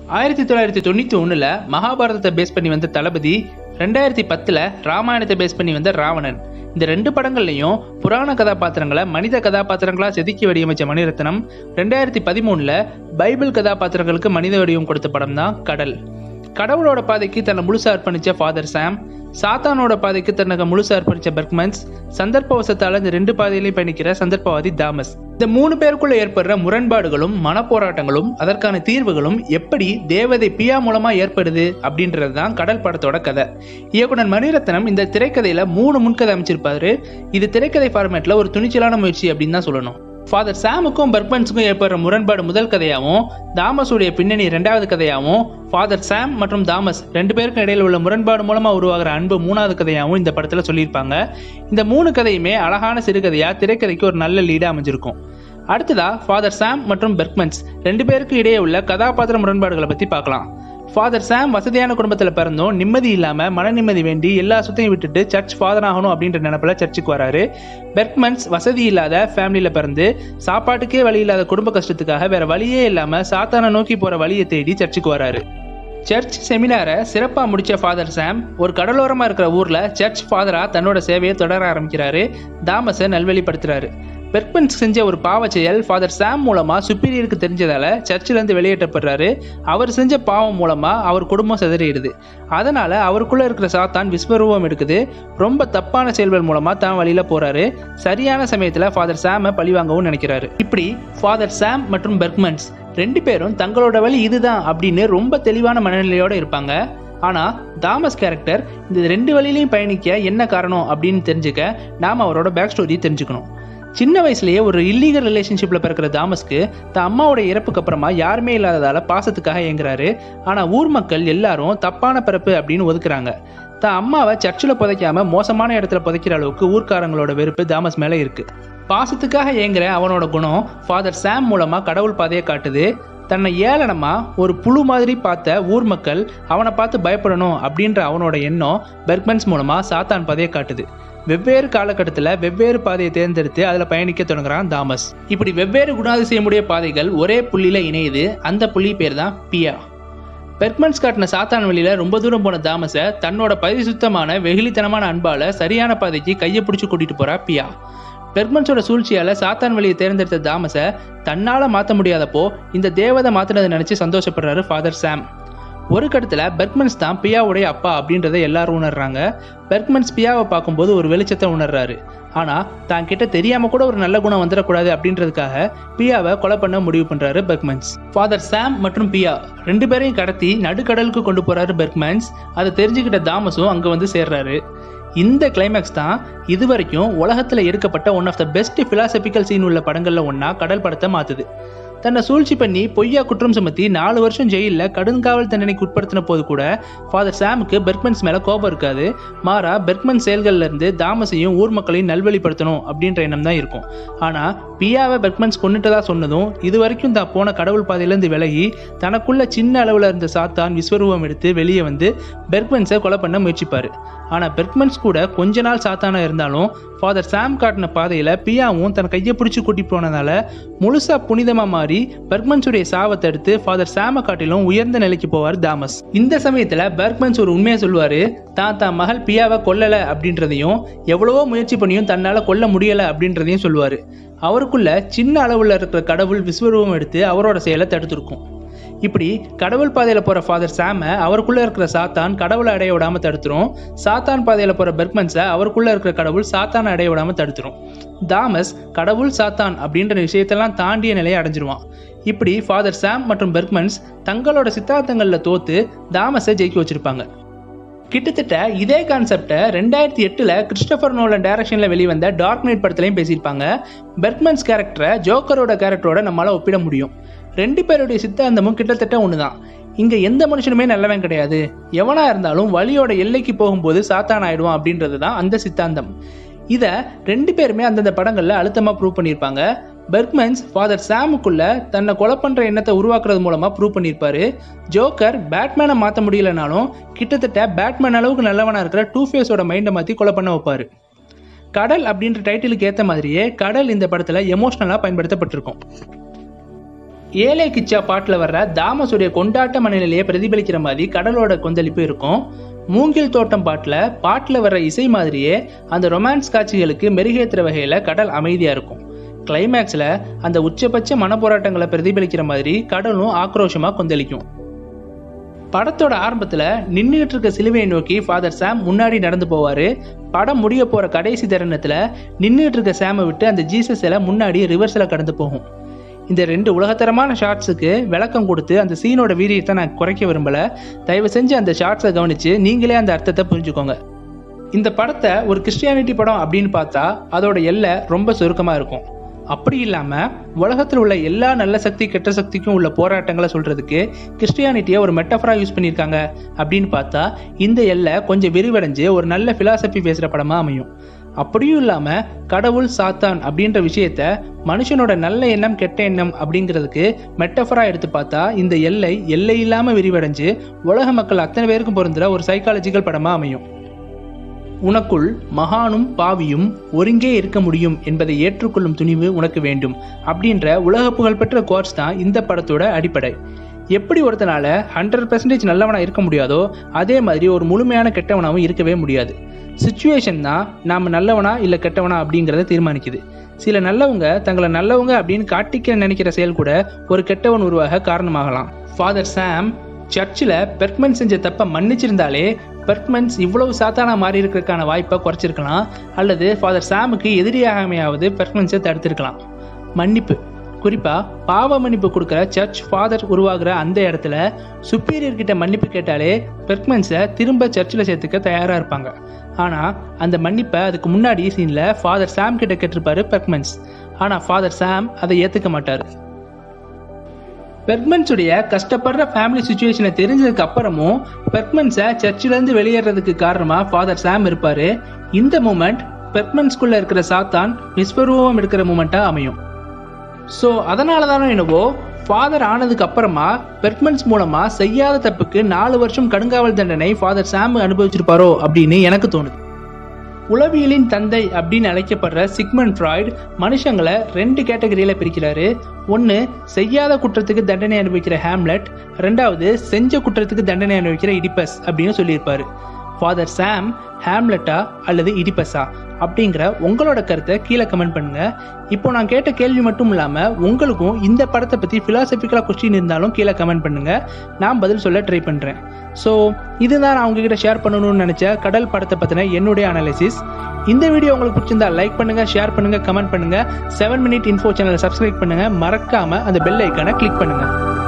ஆயிரத்தி தொள்ளாயிரத்தி தொண்ணூற்றி ஒன்றில் மகாபாரதத்தை பேஸ் பண்ணி வந்த தளபதி ரெண்டாயிரத்தி பத்தில் ராமாயணத்தை பேஸ் பண்ணி வந்த ராவணன் இந்த ரெண்டு படங்கள்லையும் புராண கதாபாத்திரங்களை மனித கதாபாத்திரங்களா செதுக்கி வடிவமைச்ச மணிரத்னம் ரெண்டாயிரத்தி பதிமூணில் பைபிள் கதாபாத்திரங்களுக்கு மனித வடிவம் கொடுத்த படம் தான் கடல் கடவுளோட பாதைக்கு தன்னை முழுசா அர்ப்பணிச்ச ஃபாதர் சாம் சாத்தானோட பாதைக்கு தன்னை முழுசா அர்ப்பணிச்ச பெர்க்மன்ஸ் சந்தர்ப்பவசத்தால இந்த ரெண்டு பாதையிலையும் பயணிக்கிற சந்தர்ப்பவாதி தாமஸ் இந்த மூணு பேருக்குள்ள ஏற்படுற முரண்பாடுகளும் மனப்போராட்டங்களும் அதற்கான தீர்வுகளும் எப்படி தேவதை பியா மூலமா ஏற்படுது அப்படின்றது தான் கடல் படத்தோட கதை இயக்குனர் மணிரத்னம் இந்த திரைக்கதையில மூணு முன்கதை அமைச்சிருப்பாரு இது திரைக்கதை ஃபார்மேட்ல ஒரு துணிச்சலான முயற்சி அப்படின்னு தான் சொல்லணும் ஃபாதர் சாமுக்கும் பர்க்மன்ஸுக்கும் ஏற்படுற முரண்பாடு முதல் கதையாகவும் தாமஸுடைய பின்னணி ரெண்டாவது கதையாகவும் ஃபாதர் சாம் மற்றும் தாமஸ் ரெண்டு பேருக்கும் இடையில உள்ள முரண்பாடு மூலமா உருவாகிற அன்பு மூணாவது கதையாகவும் இந்த படத்துல சொல்லியிருப்பாங்க இந்த மூணு கதையுமே அழகான சிறுகதையா திரைக்கதைக்கு ஒரு நல்ல லீடா அமைஞ்சிருக்கும் அடுத்ததா ஃபாதர் சாம் மற்றும் பெர்க்மன்ஸ் ரெண்டு பேருக்கு இடையே உள்ள கதாபாத்திர முரண்பாடுகளை பத்தி பார்க்கலாம் ஃபாதர் சாம் வசதியான குடும்பத்தில் பிறந்தும் நிம்மதி இல்லாமல் மன நிம்மதி வேண்டி எல்லா சொத்தையும் விட்டுட்டு சர்ச் ஃபாதர் ஆகணும் அப்படின்ற நினப்பில் சர்ச்சுக்கு வராரு பெர்க்மன்ஸ் வசதி இல்லாத ஃபேமிலியில் பிறந்து சாப்பாட்டுக்கே வழி இல்லாத குடும்ப கஷ்டத்துக்காக வேற வழியே இல்லாமல் சாத்தானை நோக்கி போகிற வழியை தேடி சர்ச்சுக்கு வராரு சர்ச் செமினாரை சிறப்பாக முடிச்ச ஃபாதர் சாம் ஒரு கடலோரமாக இருக்கிற ஊரில் சர்ச் ஃபாதராக தன்னோட சேவையை தொடர ஆரம்பிக்கிறாரு தாமஸை நல்வழிப்படுத்துறாரு பெர்க்மன்ஸ் செஞ்ச ஒரு பாவ செயல் ஃபாதர் சாம் மூலமா சுப்பீரியருக்கு தெரிஞ்சதால சர்ச்சிலேருந்து வெளியேற்றப்படுறாரு அவர் செஞ்ச பாவம் மூலமா அவர் குடும்பம் சிதறிடுது அதனால அவருக்குள்ள இருக்கிற சாத்தான் விஸ்வரூபம் எடுக்குது ரொம்ப தப்பான செயல்கள் மூலமா தான் வழியில போறாரு சரியான சமயத்துல ஃபாதர் சாமை பழிவாங்கவும் நினைக்கிறாரு இப்படி ஃபாதர் சாம் மற்றும் பெர்க்மன்ஸ் ரெண்டு பேரும் தங்களோட வழி இதுதான் அப்படின்னு ரொம்ப தெளிவான மனநிலையோட இருப்பாங்க ஆனா தாமஸ் கேரக்டர் இந்த ரெண்டு வழியிலையும் பயணிக்க என்ன காரணம் அப்படின்னு தெரிஞ்சுக்க நாம அவரோட பேக் ஸ்டோரி தெரிஞ்சுக்கணும் சின்ன வயசுலயே ஒரு இல்லீகல் ரிலேஷன்ஷிப்ல பிறக்கிற தாமஸ்க்கு தன் அம்மாவோட இறப்புக்கு அப்புறமா யாருமே இல்லாததால பாசத்துக்காக ஏங்குறாரு ஆனா ஊர் மக்கள் எல்லாரும் தப்பான பிறப்பு அப்படின்னு ஒதுக்குறாங்க தான் அம்மாவை சர்ச்சில் புதைக்காம மோசமான இடத்துல புதைக்கிற அளவுக்கு ஊர்க்காரங்களோட வெறுப்பு தாமஸ் மேல இருக்கு பாசத்துக்காக ஏங்குற அவனோட குணம் ஃபாதர் சாம் மூலமா கடவுள் பாதையை காட்டுது தன்னை ஏளனமா ஒரு புழு மாதிரி பார்த்த ஊர் மக்கள் அவனை பார்த்து பயப்படணும் அப்படின்ற அவனோட எண்ணம் பெர்க்மன்ஸ் மூலமா சாத்தான் பாதையை காட்டுது வெவ்வேறு காலகட்டத்தில் வெவ்வேறு பாதையை தேர்ந்தெடுத்து அதில் பயணிக்க தொடங்குறான் தாமஸ் இப்படி வெவ்வேறு குணாதிசயமுடைய பாதைகள் ஒரே புள்ளியில் இணையுது அந்த புள்ளி பேர் தான் பியா பெர்க்மன்ஸ் காட்டின சாத்தான் வழியில ரொம்ப தூரம் போன தாமஸை தன்னோட பரிசுத்தமான வெகுளித்தனமான அன்பால சரியான பாதைக்கு கையை பிடிச்சி கூட்டிட்டு போறா பியா பெர்க்மன்ஸோட சூழ்ச்சியால சாத்தான் வழியை தேர்ந்தெடுத்த தாமஸை தன்னால மாற்ற முடியாதப்போ இந்த தேவதை மாத்தினதை நினைச்சு சந்தோஷப்படுறாரு ஃபாதர் சாம் ஒரு கட்டத்தில் பெர்க்மன்ஸ் தான் பியாவுடைய அப்பா அப்படின்றத எல்லாரும் உணர்றாங்க பெர்க்மன்ஸ் பியாவை பார்க்கும்போது ஒரு வெளிச்சத்தை உணர்றாரு ஆனால் தான் கிட்ட தெரியாம கூட ஒரு நல்ல குணம் வந்துடக்கூடாது அப்படின்றதுக்காக பியாவை கொலை பண்ண முடிவு பண்றாரு பெர்க்மன்ஸ் ஃபாதர் சாம் மற்றும் பியா ரெண்டு பேரையும் கடத்தி நடுக்கடலுக்கு கொண்டு போறாரு பெர்க்மன்ஸ் அதை தெரிஞ்சுக்கிட்ட தாமஸும் அங்கே வந்து சேர்றாரு இந்த கிளைமேக்ஸ் தான் இது வரைக்கும் உலகத்தில் எடுக்கப்பட்ட one of the best philosophical scene உள்ள படங்களில் ஒன்றா கடல் படத்தை மாற்றுது தன்னை சூழ்ச்சி பண்ணி பொய்யா குற்றம் சுமத்தி நாலு வருஷம் ஜெயிலில் கடுங்காவல் தண்டனைக்கு உட்படுத்தின போது கூட ஃபாதர் சாமுக்கு பெர்க்மன்ஸ் மேலே கோபம் இருக்காது மாறா பெர்க்மன் செயல்கள்ல இருந்து தாமஸையும் ஊர் மக்களையும் நல்வழிப்படுத்தணும் அப்படின்ற எண்ணம் தான் இருக்கும் ஆனால் பியாவை பெர்க்மன்ஸ் கொண்டுட்டதா சொன்னதும் இது வரைக்கும் தான் போன கடவுள் பாதையிலேருந்து விலகி தனக்குள்ள சின்ன அளவில் இருந்த சாத்தான் விஸ்வரூபம் எடுத்து வெளியே வந்து பெர்க்மன்ஸை கொலை பண்ண முயற்சிப்பார் ஆனால் பெர்க்மன்ஸ் கூட கொஞ்ச நாள் சாத்தானா இருந்தாலும் ஃபாதர் சாம் காட்டின பாதையில் பியாவும் தன் கையை பிடிச்சி கூட்டி போனதால முழுசா புனிதமாக மாறி பெர்க்மன்ஸுடைய சாவத்தை எடுத்து ஃபாதர் சாம காட்டிலும் உயர்ந்த நிலைக்கு போவார் தாமஸ் இந்த சமயத்தில் பெர்க்மன்ஸ் ஒரு உண்மையை சொல்லுவார் தான் தான் மகள் பியாவை கொல்லலை அப்படின்றதையும் எவ்வளவோ முயற்சி பண்ணியும் தன்னால் கொல்ல முடியலை அப்படின்றதையும் சொல்லுவார் அவருக்குள்ள சின்ன அளவில் இருக்கிற கடவுள் விஸ்வரூபம் எடுத்து அவரோட செயலை தடுத்திருக்கும் இப்படி கடவுள் பாதையில் போகிற ஃபாதர் சாமை அவருக்குள்ளே இருக்கிற சாத்தான் கடவுளை அடைய விடாமல் தடுத்துரும் சாத்தான் பாதையில் போகிற பெர்க்மன்ஸை அவருக்குள்ளே இருக்கிற கடவுள் சாத்தானை அடைய விடாமல் தடுத்துரும் தாமஸ் கடவுள் சாத்தான் அப்படின்ற விஷயத்தெல்லாம் தாண்டிய நிலையை அடைஞ்சிருவான் இப்படி ஃபாதர் சாம் மற்றும் பெர்க்மன்ஸ் தங்களோட சித்தாந்தங்களில் தோத்து தாமஸை ஜெயிக்க வச்சிருப்பாங்க கிட்டத்தட்ட இதே கான்செப்டை ரெண்டாயிரத்தி எட்டில் கிறிஸ்டபர் நோலன் டைரக்ஷனில் வெளிவந்த டார்க் நைட் படத்துலையும் பேசியிருப்பாங்க பெர்க்மன்ஸ் கேரக்டரை ஜோக்கரோட கேரக்டரோட நம்மளால் ஒப்பிட முடியும் ரெண்டு பேருடைய சித்தாந்தமும் கிட்டத்தட்ட ஒன்று தான் இங்கே எந்த மனுஷனுமே நல்லவன் கிடையாது எவனா இருந்தாலும் வழியோட எல்லைக்கு போகும்போது சாத்தான் ஆயிடுவான் அப்படின்றது தான் அந்த சித்தாந்தம் இதை ரெண்டு பேருமே அந்தந்த படங்களில் அழுத்தமாக ப்ரூவ் பண்ணியிருப்பாங்க பெர்க்மன்ஸ் ஃபாதர் சாமுக்குள்ள தன்னை கொலை பண்ணுற எண்ணத்தை உருவாக்குறது மூலமாக ப்ரூவ் பண்ணியிருப்பாரு ஜோக்கர் பேட்மேனை மாற்ற முடியலனாலும் கிட்டத்தட்ட பேட்மேன் அளவுக்கு நல்லவனாக இருக்கிற டூ ஃபேஸோட மைண்டை மாற்றி கொலை பண்ண வைப்பாரு கடல் அப்படின்ற டைட்டிலுக்கு ஏற்ற மாதிரியே கடல் இந்த படத்தில் எமோஷ்னலாக பயன்படுத்தப்பட்டிருக்கும் ஏலே கிச்சா பாட்டில் வர்ற தாமஸுடைய கொண்டாட்ட மனநிலையை பிரதிபலிக்கிற மாதிரி கடலோட கொந்தளிப்பு இருக்கும் மூங்கில் தோட்டம் பாட்டில் பாட்டில் வர்ற இசை மாதிரியே அந்த ரொமான்ஸ் காட்சிகளுக்கு மெருகேற்றுற வகையில் கடல் அமைதியாக இருக்கும் கிளைமேக்ஸில் அந்த உச்சபட்ச மனப்போராட்டங்களை பிரதிபலிக்கிற மாதிரி கடலும் ஆக்ரோஷமாக கொந்தளிக்கும் படத்தோட ஆரம்பத்தில் நின்றுட்டு இருக்க சிலுவையை நோக்கி ஃபாதர் சாம் முன்னாடி நடந்து போவார் படம் முடிய போகிற கடைசி தருணத்தில் நின்றுட்டு இருக்க சாமை விட்டு அந்த ஜீசஸ் சிலை முன்னாடி ரிவர்ஸில் கடந்து போகும் இந்த ரெண்டு உலகத்தரமான ஷார்ட்ஸுக்கு விளக்கம் கொடுத்து அந்த சீனோட வீரியத்தை நான் குறைக்க விரும்பலை தயவு செஞ்சு அந்த ஷார்ட்ஸை கவனித்து நீங்களே அந்த அர்த்தத்தை புரிஞ்சுக்கோங்க இந்த படத்தை ஒரு கிறிஸ்டியானிட்டி படம் அப்படின்னு பார்த்தா அதோட எல்லை ரொம்ப சுருக்கமாக இருக்கும் அப்படி இல்லாமல் உலகத்தில் உள்ள எல்லா நல்ல சக்தி கெட்ட சக்திக்கும் உள்ள போராட்டங்களை சொல்கிறதுக்கு கிறிஸ்டியானிட்டியை ஒரு மெட்டஃபராக யூஸ் பண்ணியிருக்காங்க அப்படின்னு பார்த்தா இந்த எல்லை கொஞ்சம் விரிவடைஞ்சு ஒரு நல்ல ஃபிலாசபி பேசுகிற படமாக அமையும் அப்படியும் இல்லாமல் கடவுள் சாத்தான் அப்படின்ற விஷயத்த மனுஷனோட நல்ல எண்ணம் கெட்ட எண்ணம் அப்படிங்கிறதுக்கு மெட்டஃபராக எடுத்து பார்த்தா இந்த எல்லை எல்லை இல்லாமல் விரிவடைஞ்சு உலக மக்கள் அத்தனை பேருக்கும் பொருந்துற ஒரு சைக்காலஜிக்கல் படமாக அமையும் உனக்குள் மகானும் பாவியும் ஒருங்கே இருக்க முடியும் என்பதை ஏற்றுக்கொள்ளும் துணிவு உனக்கு வேண்டும் அப்படின்ற உலக புகழ்பெற்ற கோர்ஸ் தான் இந்த படத்தோட அடிப்படை எப்படி ஒருத்தனால ஹண்ட்ரட் பெர்சன்டேஜ் நல்லவனா இருக்க முடியாதோ அதே மாதிரி ஒரு முழுமையான கெட்டவனாகவும் இருக்கவே முடியாது சுச்சுவேஷன் தான் நாம் நல்லவனா இல்லை கெட்டவனா அப்படிங்கிறத தீர்மானிக்குது சில நல்லவங்க தங்களை நல்லவங்க அப்படின்னு காட்டிக்க நினைக்கிற செயல் கூட ஒரு கெட்டவன் உருவாக காரணமாகலாம் ஃபாதர் சாம் சர்ச்சில் பெர்க்மன் செஞ்ச தப்பை மன்னிச்சிருந்தாலே பெர்க்மன்ஸ் இவ்வளவு சாத்தானா மாறி இருக்கிறதுக்கான வாய்ப்பை குறைச்சிருக்கலாம் அல்லது ஃபாதர் சாமுக்கு எதிரியாகாமையாவது பெர்க்மன்ஸை தடுத்திருக்கலாம் மன்னிப்பு குறிப்பாக பாவ மன்னிப்பு கொடுக்குற சர்ச் ஃபாதர் உருவாகிற அந்த இடத்துல சுப்பீரியர் கிட்ட மன்னிப்பு கேட்டாலே பெர்க்மன்ஸை திரும்ப சர்ச்சில் சேர்த்துக்க தயாராக இருப்பாங்க ஆனால் அந்த மன்னிப்பை அதுக்கு முன்னாடி சீனில் ஃபாதர் சாம் கிட்ட கேட்டிருப்பாரு பெர்க்மன்ஸ் ஆனால் ஃபாதர் சாம் அதை ஏற்றுக்க மாட்டார் பெர்க்மன்ஸுடைய கஷ்டப்படுற ஃபேமிலி சுச்சுவேஷனை தெரிஞ்சதுக்கு அப்புறமும் பெர்க்மன்ஸை சர்ச்சிலேருந்து வெளியேறதுக்கு காரணமாக ஃபாதர் சாம் இருப்பார் இந்த மூமெண்ட் பெர்க்மன்ஸ்குள்ளே இருக்கிற சாத்தான் விஸ்வரூபம் எடுக்கிற மூமெண்ட்டாக அமையும் ஸோ அதனால தானே என்னவோ ஃபாதர் ஆனதுக்கு அப்புறமா பெர்க்மன்ஸ் மூலமா செய்யாத தப்புக்கு நாலு வருஷம் கடுங்காவல் தண்டனை ஃபாதர் சாம் அனுபவிச்சிருப்பாரோ அப்படின்னு எனக்கு தோணுது உளவியலின் தந்தை அப்படின்னு அழைக்கப்படுற சிக்மன் ஃப்ராய்டு மனுஷங்களை ரெண்டு கேட்டகரியில் பிரிக்கிறாரு ஒன்று செய்யாத குற்றத்துக்கு தண்டனை அனுபவிக்கிற ஹேம்லெட் ரெண்டாவது செஞ்ச குற்றத்துக்கு தண்டனை அனுபவிக்கிற இடிப்பஸ் அப்படின்னு சொல்லியிருப்பாரு ஃபாதர் சாம் ஹேம்லெட்டா அல்லது இடிப்பஸா அப்படிங்கிற உங்களோட கருத்தை கீழே கமெண்ட் பண்ணுங்க இப்போ நான் கேட்ட கேள்வி மட்டும் இல்லாமல் உங்களுக்கும் இந்த படத்தை பற்றி ஃபிலாசபிக்கலாக கொஸ்டின் இருந்தாலும் கீழே கமெண்ட் பண்ணுங்க நான் பதில் சொல்ல ட்ரை பண்ணுறேன் ஸோ இதுதான் நான் உங்ககிட்ட ஷேர் பண்ணணும்னு நினச்ச கடல் படத்தை பற்றின என்னுடைய அனாலிசிஸ் இந்த வீடியோ உங்களுக்கு பிடிச்சிருந்தா லைக் பண்ணுங்க ஷேர் பண்ணுங்க கமெண்ட் பண்ணுங்க செவன் மினிட் இன்ஃபோ சேனலை சப்ஸ்கிரைப் பண்ணுங்க மறக்காம அந்த பெல் ஐக்கானை கிளிக் பண்ணுங்க